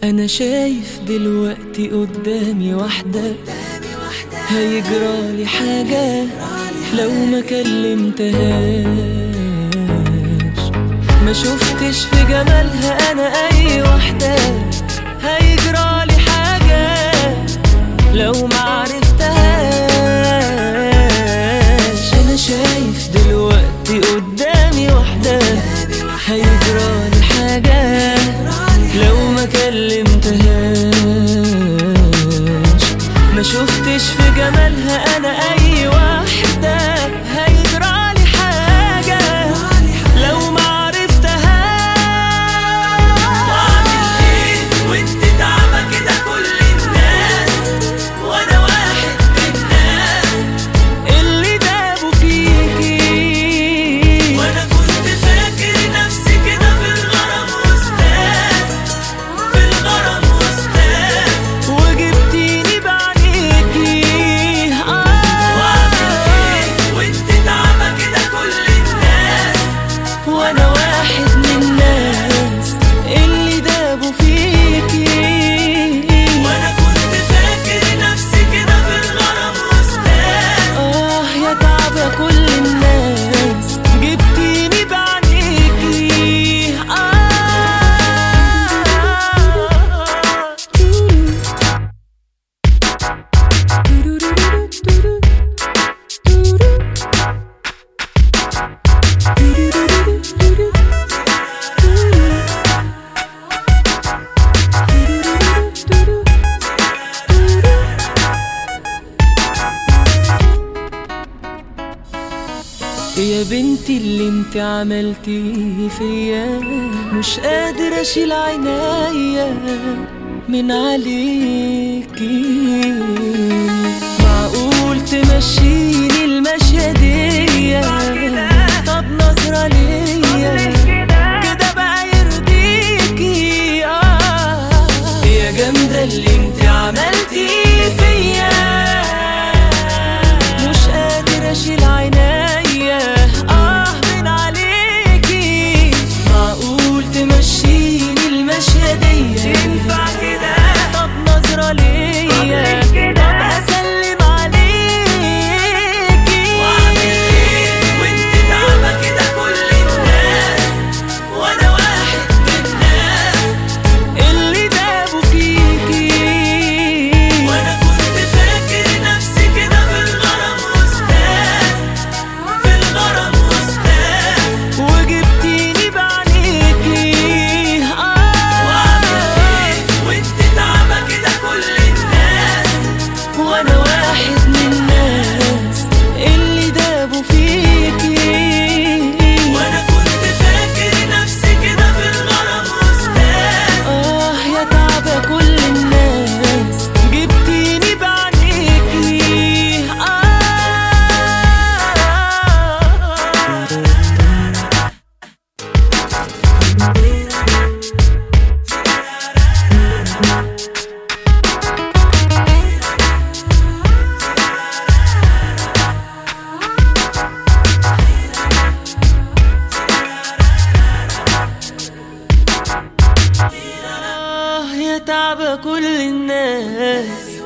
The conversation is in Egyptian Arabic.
انا شايف دلوقتي قدامي واحدة هيجرالي حاجة لو ما كلمتهاش ما شفتش في جمالها انا اي واحدة هيجرالي حاجة لو ما عرفتهاش انا شايف دلوقتي قدامي واحدة هيجرالي حاجة لو ما كلمتهاش ما شفتش في جمالها انا اي واحدة هيجرالي حاجة لو ما عرفتهاش واعمل ايه وانت تعبى كده كل الناس وانا واحد من الناس اللي دابوا فيكي وانا كنت فاكر نفسي كده في الغرام استاذ في الغرام استاذ وجبتيني بعينيكي واعمل آه ايه وانت تعبى كده كل الناس وانا واحد من الناس اللي دابوا فيكي وانا كنت فاكر نفسي كده في الغرام استاذ اه يا تعبة كل الناس جبتيني بعينيكي آه يا بنتي اللي انت عملتيه فيا مش قادر اشيل عينيا من عليكي معقول تمشيني المشية دي طب نظرة ليا كده بقى يرضيكي آه يا جامدة اللي انت عملتيه فيا مش قادر اشيل عينيا اه من عليكي معقول تمشيني المشية دي ينفع كده طب نظرة ليا طب اسلم عليكي واعمل ايه وانت تعبى كده كل الناس وانا واحد من الناس اللي دابوا فيكي وانا كنت فاكر نفسي كده في الغرام استاذ في الغرام استاذ وجبتيني بعينيكي واعمل اه ايه وانت تعبى كده كل الناس وانا واحد من الناس اللي دابوا فيكي وانا كنت فاكر نفسي كده في الغرام استاذ اه يا تعبة كل الناس جبتيني بعينيكي آه آه يا تعبة كل الناس